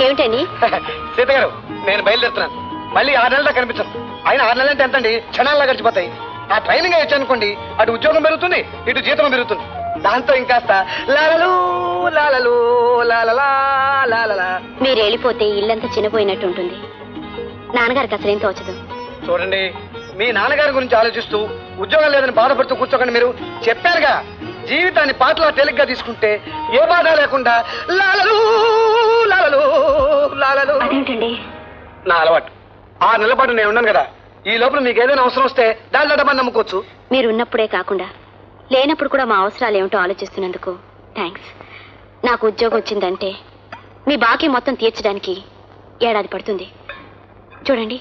ఏమిటండి సీత గారు నేను బయలుదేరుతున్నాను మళ్ళీ ఆరు నెలల్లో కనిపించను ఆయన ఆరు నెలలు అంటే ఎంత అండి క్షణాల్లో గడిచిపోతాయి ఆ ట్రైనింగ్ అయ్యొచ్చు అనుకోండి అటు ఉద్యోగం పెరుగుతుంది ఇటు జీతం పెరుగుతుంది దాంతో ఇంకాస్త లాలలు లాలలు లాలలా లాలలా మీరు వెళ్ళిపోతే ఇల్లంతా చిన్నపోయినట్టు ఉంటుంది నాన్నగారికి అసలేం తోచదు చూడండి మీ నాన్నగారి గురించి ఆలోచిస్తూ ఉద్యోగం లేదని బాధపడుతూ కూర్చోకండి మీరు చెప్పారుగా జీవితాన్ని పాటలా తేలిగ్గా తీసుకుంటే ఏ బాధ లేకుండా లాలలు లాలలు లాలలు అదేంటండి నా అలవాటు ఆ నిలబడి నేను ఉన్నాను కదా ఈ లోపల మీకు ఏదైనా అవసరం వస్తే దాంట్లో డబ్బని నమ్ముకోవచ్చు మీరు ఉన్నప్పుడే కాకుండా లేనప్పుడు కూడా మా అవసరాలు ఏమిటో ఆలోచిస్తున్నందుకు థ్యాంక్స్ నాకు ఉద్యోగం వచ్చిందంటే మీ బాకీ మొత్తం తీర్చడానికి ఏడాది పడుతుంది చూడండి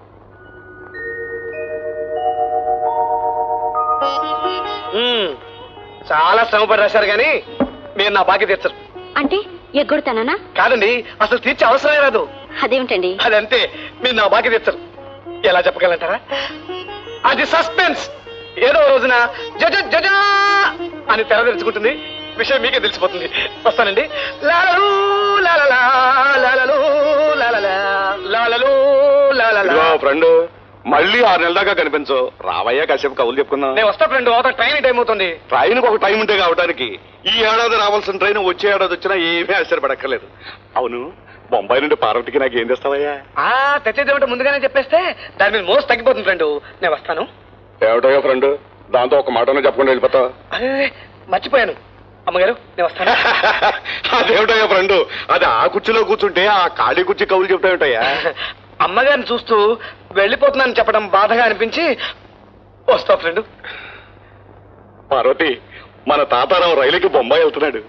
మ్మ్. చాలా శ్రమపడి రాశారు కానీ మీరు నా బాకీ తీర్చరు అంటే ఎగ్గొడతానా కాదండి అసలు తీర్చే అవసరమే రాదు అదేమిటండి అదంతే మీరు నా బాకీ తెచ్చరు ఎలా చెప్పగలంటారా అది సస్పెన్స్ ఏదో రోజున జజ జజా అని తెర తెరుచుకుంటుంది విషయం మీకే తెలిసిపోతుంది వస్తానండి లాలలు లాలలా లాలలు లాలలా లాలలు లాలలా ఫ్రెండ్ మళ్ళీ ఆరు నెలల దాకా కనిపించవు రావయ్యా కాసేపు కవులు చెప్పుకుందాం నేను వస్తా ఫ్రెండ్ అవతల ట్రైన్ టైం అవుతుంది ట్రైన్ ఒక టైం ఉంటే కావడానికి ఈ ఏడాది రావాల్సిన ట్రైన్ వచ్చే ఏడాది వచ్చినా ఏమీ ఆశ్చర్యపడక్కర్లేదు అవును బొంబాయి నుండి పార్వతికి నాకు ఏం తెస్తావయ్యా ఆ తెచ్చేదేమిటో ముందుగానే చెప్పేస్తే దాని మీద మోస్ట్ తగ్గిపోతుంది ఫ్రెండ్ నేను వస్తాను ఏమిటయ్యా ఫ్రెండ్ దాంతో ఒక మాటను చెప్పకుండా వెళ్ళిపోతావు అదే మర్చిపోయాను అమ్మగారు నేను వస్తాను అదేమిటయ్యా ఫ్రెండ్ అది ఆ కుర్చీలో కూర్చుంటే ఆ ఖాళీ కుర్చీ కవులు చెప్తావుంటయ్యా అమ్మగారిని చూస్తూ వెళ్ళిపోతున్నాను చెప్పడం బాధగా అనిపించి వస్తా ఫ్రెండ్ పార్వతి మన తాతారావు రైలుకి బొంబాయి వెళ్తున్నాడు